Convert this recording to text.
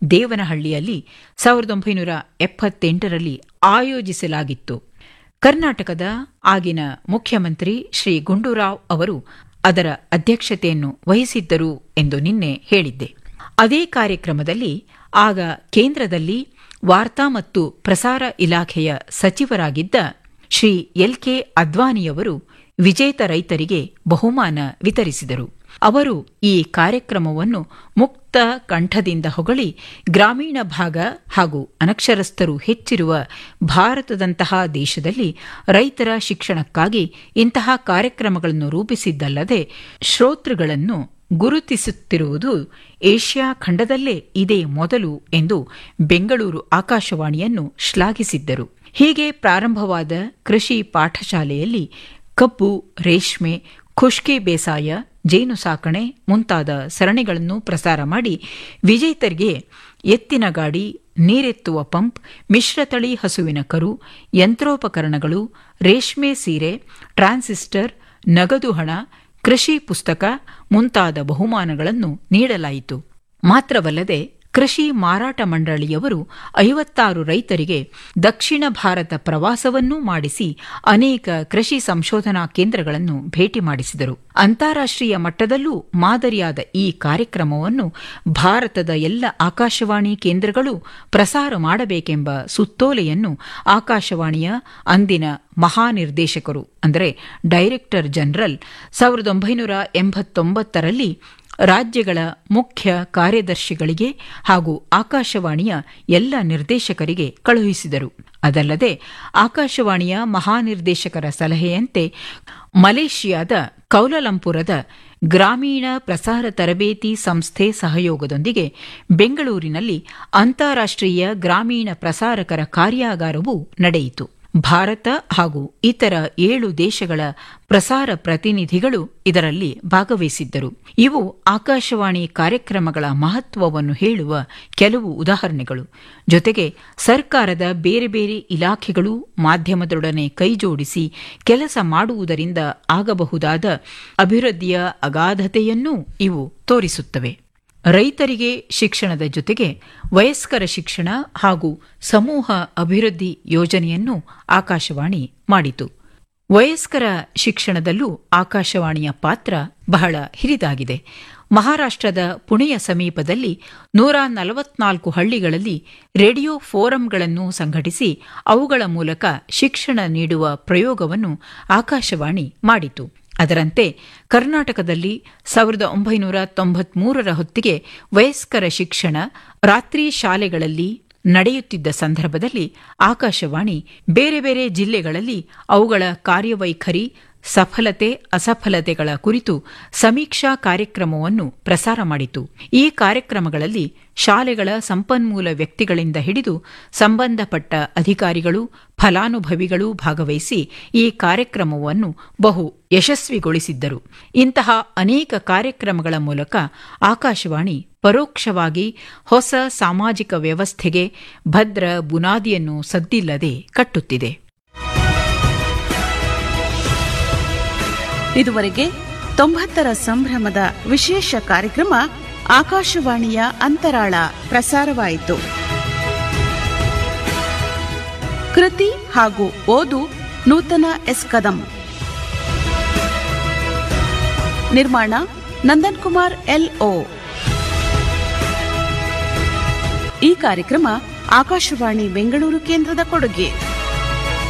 ದೇವನಹಳ್ಳಿಯಲ್ಲಿ ಸಾವಿರದ ಒಂಬೈನೂರ ಎಪ್ಪತ್ತೆಂಟರಲ್ಲಿ ಆಯೋಜಿಸಲಾಗಿತ್ತು ಕರ್ನಾಟಕದ ಆಗಿನ ಮುಖ್ಯಮಂತ್ರಿ ಶ್ರೀ ಗುಂಡೂರಾವ್ ಅವರು ಅದರ ಅಧ್ಯಕ್ಷತೆಯನ್ನು ವಹಿಸಿದ್ದರು ಎಂದು ನಿನ್ನೆ ಹೇಳಿದ್ದೆ ಅದೇ ಕಾರ್ಯಕ್ರಮದಲ್ಲಿ ಆಗ ಕೇಂದ್ರದಲ್ಲಿ ವಾರ್ತಾ ಮತ್ತು ಪ್ರಸಾರ ಇಲಾಖೆಯ ಸಚಿವರಾಗಿದ್ದ ಶ್ರೀ ಎಲ್ ಕೆ ಅದ್ವಾನಿಯವರು ವಿಜೇತ ರೈತರಿಗೆ ಬಹುಮಾನ ವಿತರಿಸಿದರು ಅವರು ಈ ಕಾರ್ಯಕ್ರಮವನ್ನು ಮುಕ್ತ ಕಂಠದಿಂದ ಹೊಗಳಿ ಗ್ರಾಮೀಣ ಭಾಗ ಹಾಗೂ ಅನಕ್ಷರಸ್ಥರು ಹೆಚ್ಚಿರುವ ಭಾರತದಂತಹ ದೇಶದಲ್ಲಿ ರೈತರ ಶಿಕ್ಷಣಕ್ಕಾಗಿ ಇಂತಹ ಕಾರ್ಯಕ್ರಮಗಳನ್ನು ರೂಪಿಸಿದ್ದಲ್ಲದೆ ಶ್ರೋತೃಗಳನ್ನು ಗುರುತಿಸುತ್ತಿರುವುದು ಏಷ್ಯಾ ಖಂಡದಲ್ಲೇ ಇದೇ ಮೊದಲು ಎಂದು ಬೆಂಗಳೂರು ಆಕಾಶವಾಣಿಯನ್ನು ಶ್ಲಾಘಿಸಿದ್ದರು ಹೀಗೆ ಪ್ರಾರಂಭವಾದ ಕೃಷಿ ಪಾಠಶಾಲೆಯಲ್ಲಿ ಕಬ್ಬು ರೇಷ್ಮೆ ಖುಷ್ಕಿ ಬೇಸಾಯ ಜೇನು ಸಾಕಣೆ ಮುಂತಾದ ಸರಣಿಗಳನ್ನು ಪ್ರಸಾರ ಮಾಡಿ ವಿಜೇತರಿಗೆ ಎತ್ತಿನ ಗಾಡಿ ನೀರೆತ್ತುವ ಪಂಪ್ ಮಿಶ್ರತಳಿ ಹಸುವಿನ ಕರು ಯಂತ್ರೋಪಕರಣಗಳು ರೇಷ್ಮೆ ಸೀರೆ ಟ್ರಾನ್ಸಿಸ್ಟರ್ ನಗದು ಹಣ ಕೃಷಿ ಪುಸ್ತಕ ಮುಂತಾದ ಬಹುಮಾನಗಳನ್ನು ನೀಡಲಾಯಿತು ಮಾತ್ರವಲ್ಲದೆ ಕೃಷಿ ಮಾರಾಟ ಮಂಡಳಿಯವರು ಐವತ್ತಾರು ರೈತರಿಗೆ ದಕ್ಷಿಣ ಭಾರತ ಪ್ರವಾಸವನ್ನೂ ಮಾಡಿಸಿ ಅನೇಕ ಕೃಷಿ ಸಂಶೋಧನಾ ಕೇಂದ್ರಗಳನ್ನು ಭೇಟಿ ಮಾಡಿಸಿದರು ಅಂತಾರಾಷ್ಟ್ರೀಯ ಮಟ್ಟದಲ್ಲೂ ಮಾದರಿಯಾದ ಈ ಕಾರ್ಯಕ್ರಮವನ್ನು ಭಾರತದ ಎಲ್ಲ ಆಕಾಶವಾಣಿ ಕೇಂದ್ರಗಳು ಪ್ರಸಾರ ಮಾಡಬೇಕೆಂಬ ಸುತ್ತೋಲೆಯನ್ನು ಆಕಾಶವಾಣಿಯ ಅಂದಿನ ಮಹಾನಿರ್ದೇಶಕರು ಅಂದರೆ ಡೈರೆಕ್ಟರ್ ಜನರಲ್ ಸಾವಿರದ ಒಂಬೈನೂರ ಎಂಬತ್ತೊಂಬತ್ತರಲ್ಲಿ ರಾಜ್ಯಗಳ ಮುಖ್ಯ ಕಾರ್ಯದರ್ಶಿಗಳಿಗೆ ಹಾಗೂ ಆಕಾಶವಾಣಿಯ ಎಲ್ಲ ನಿರ್ದೇಶಕರಿಗೆ ಕಳುಹಿಸಿದರು ಅದಲ್ಲದೆ ಆಕಾಶವಾಣಿಯ ಮಹಾನಿರ್ದೇಶಕರ ಸಲಹೆಯಂತೆ ಮಲೇಷಿಯಾದ ಕೌಲಲಂಪುರದ ಗ್ರಾಮೀಣ ಪ್ರಸಾರ ತರಬೇತಿ ಸಂಸ್ಥೆ ಸಹಯೋಗದೊಂದಿಗೆ ಬೆಂಗಳೂರಿನಲ್ಲಿ ಅಂತಾರಾಷ್ಟ್ರೀಯ ಗ್ರಾಮೀಣ ಪ್ರಸಾರಕರ ಕಾರ್ಯಾಗಾರವೂ ನಡೆಯಿತು ಭಾರತ ಹಾಗೂ ಇತರ ಏಳು ದೇಶಗಳ ಪ್ರಸಾರ ಪ್ರತಿನಿಧಿಗಳು ಇದರಲ್ಲಿ ಭಾಗವಹಿಸಿದ್ದರು ಇವು ಆಕಾಶವಾಣಿ ಕಾರ್ಯಕ್ರಮಗಳ ಮಹತ್ವವನ್ನು ಹೇಳುವ ಕೆಲವು ಉದಾಹರಣೆಗಳು ಜೊತೆಗೆ ಸರ್ಕಾರದ ಬೇರೆ ಬೇರೆ ಇಲಾಖೆಗಳು ಮಾಧ್ಯಮದೊಡನೆ ಕೈಜೋಡಿಸಿ ಕೆಲಸ ಮಾಡುವುದರಿಂದ ಆಗಬಹುದಾದ ಅಭಿವೃದ್ಧಿಯ ಅಗಾಧತೆಯನ್ನೂ ಇವು ತೋರಿಸುತ್ತವೆ ರೈತರಿಗೆ ಶಿಕ್ಷಣದ ಜೊತೆಗೆ ವಯಸ್ಕರ ಶಿಕ್ಷಣ ಹಾಗೂ ಸಮೂಹ ಅಭಿವೃದ್ಧಿ ಯೋಜನೆಯನ್ನು ಆಕಾಶವಾಣಿ ಮಾಡಿತು ವಯಸ್ಕರ ಶಿಕ್ಷಣದಲ್ಲೂ ಆಕಾಶವಾಣಿಯ ಪಾತ್ರ ಬಹಳ ಹಿರಿದಾಗಿದೆ ಮಹಾರಾಷ್ಟ್ರದ ಪುಣೆಯ ಸಮೀಪದಲ್ಲಿ ನೂರ ನಲವತ್ನಾಲ್ಕು ಹಳ್ಳಿಗಳಲ್ಲಿ ರೇಡಿಯೋ ಫೋರಂಗಳನ್ನು ಸಂಘಟಿಸಿ ಅವುಗಳ ಮೂಲಕ ಶಿಕ್ಷಣ ನೀಡುವ ಪ್ರಯೋಗವನ್ನು ಆಕಾಶವಾಣಿ ಮಾಡಿತು ಅದರಂತೆ ಕರ್ನಾಟಕದಲ್ಲಿ ಸಾವಿರದ ಒಂಬೈನೂರ ತೊಂಬತ್ಮೂರರ ಹೊತ್ತಿಗೆ ವಯಸ್ಕರ ಶಿಕ್ಷಣ ರಾತ್ರಿ ಶಾಲೆಗಳಲ್ಲಿ ನಡೆಯುತ್ತಿದ್ದ ಸಂದರ್ಭದಲ್ಲಿ ಆಕಾಶವಾಣಿ ಬೇರೆ ಬೇರೆ ಜಿಲ್ಲೆಗಳಲ್ಲಿ ಅವುಗಳ ಕಾರ್ಯವೈಖರಿ ಸಫಲತೆ ಅಸಫಲತೆಗಳ ಕುರಿತು ಸಮೀಕ್ಷಾ ಕಾರ್ಯಕ್ರಮವನ್ನು ಪ್ರಸಾರ ಮಾಡಿತು ಈ ಕಾರ್ಯಕ್ರಮಗಳಲ್ಲಿ ಶಾಲೆಗಳ ಸಂಪನ್ಮೂಲ ವ್ಯಕ್ತಿಗಳಿಂದ ಹಿಡಿದು ಸಂಬಂಧಪಟ್ಟ ಅಧಿಕಾರಿಗಳು ಫಲಾನುಭವಿಗಳು ಭಾಗವಹಿಸಿ ಈ ಕಾರ್ಯಕ್ರಮವನ್ನು ಬಹು ಯಶಸ್ವಿಗೊಳಿಸಿದ್ದರು ಇಂತಹ ಅನೇಕ ಕಾರ್ಯಕ್ರಮಗಳ ಮೂಲಕ ಆಕಾಶವಾಣಿ ಪರೋಕ್ಷವಾಗಿ ಹೊಸ ಸಾಮಾಜಿಕ ವ್ಯವಸ್ಥೆಗೆ ಭದ್ರ ಬುನಾದಿಯನ್ನು ಸದ್ದಿಲ್ಲದೆ ಕಟ್ಟುತ್ತಿದೆ ಇದುವರೆಗೆ ತೊಂಬತ್ತರ ಸಂಭ್ರಮದ ವಿಶೇಷ ಕಾರ್ಯಕ್ರಮ ಆಕಾಶವಾಣಿಯ ಅಂತರಾಳ ಪ್ರಸಾರವಾಯಿತು ಕೃತಿ ಹಾಗೂ ಓದು ನೂತನ ಎಸ್ ಕದಂ ನಿರ್ಮಾಣ ನಂದನ್ ಕುಮಾರ್ ಎಲ್ಒ ಈ ಕಾರ್ಯಕ್ರಮ ಆಕಾಶವಾಣಿ ಬೆಂಗಳೂರು ಕೇಂದ್ರದ ಕೊಡುಗೆ